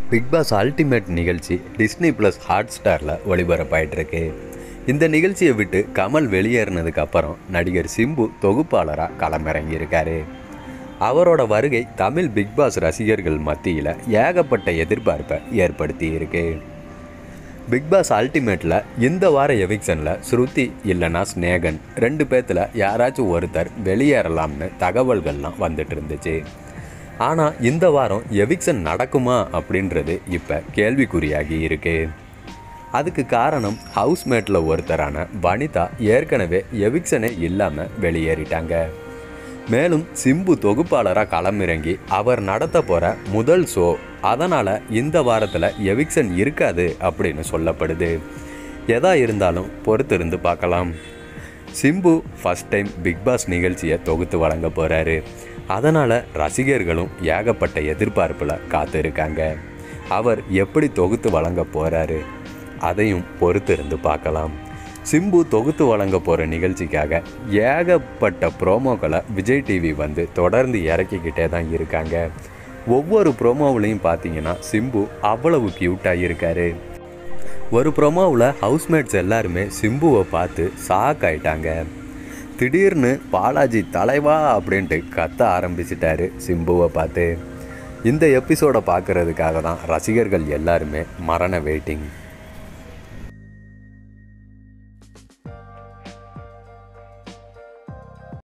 big Boss ultimate நிகழ்ச்சி Disney plus Hot ஸ்டாரில் ஒளிபரப்பாயிட்டிருக்கு இந்த நிகழ்ச்சியை விட்டு கமல் வெளியேறினதுக்கு அப்புறம் நடிகர் சிம்பு தொகுப்பாளராக களமிறங்கியிருக்காரு அவரோட வருகை தமிழ் பிக் பாஸ் ரசிகர்கள் மத்தியில் ஏகப்பட்ட எதிர்பார்ப்பை ஏற்படுத்தி இருக்கு பிக் பாஸ் அல்டிமேட்டில் இந்த வார எவிக்ஷனில் ஸ்ருதி இல்லைனா ஸ்நேகன் ரெண்டு பேர்த்தில் யாராச்சும் ஒருத்தர் வெளியேறலாம்னு தகவல்கள்லாம் வந்துட்டு இருந்துச்சு ஆனால் இந்த வாரம் எவிக்ஷன் நடக்குமா அப்படின்றது இப்போ கேள்விக்குறியாகி இருக்கு அதுக்கு காரணம் ஹவுஸ்மேட்டில் ஒருத்தரான வனிதா ஏற்கனவே எவிக்ஷனே இல்லாமல் வெளியேறிட்டாங்க மேலும் சிம்பு தொகுப்பாளராக களமிறங்கி அவர் நடத்த போகிற முதல் ஷோ அதனால் இந்த வாரத்தில் எவிக்ஷன் இருக்காது அப்படின்னு சொல்லப்படுது எதா இருந்தாலும் பொறுத்திருந்து பார்க்கலாம் Simbu first time Bigg Boss நிகழ்ச்சியை தொகுத்து வழங்க போகிறாரு அதனால் ரசிகர்களும் ஏகப்பட்ட எதிர்பார்ப்பில் காத்திருக்காங்க அவர் எப்படி தொகுத்து வழங்க போகிறாரு அதையும் பொறுத்திருந்து பார்க்கலாம் சிம்பு தொகுத்து வழங்க போகிற நிகழ்ச்சிக்காக ஏகப்பட்ட ப்ரோமோக்களை விஜய் டிவி வந்து தொடர்ந்து இறக்கிக்கிட்டே தான் இருக்காங்க ஒவ்வொரு ப்ரோமோவிலையும் பார்த்தீங்கன்னா சிம்பு அவ்வளவு க்யூட்டாக இருக்காரு ஒரு ப்ரோமோவில் ஹவுஸ்மேட்ஸ் எல்லாருமே சிம்புவை பார்த்து ஷாக் ஆயிட்டாங்க திடீர்னு பாலாஜி தலைவா அப்படின்ட்டு கத்த ஆரம்பிச்சிட்டாரு சிம்புவை பார்த்து இந்த எபிசோடை பார்க்கறதுக்காக தான் ரசிகர்கள் எல்லாருமே மரண வெயிட்டிங்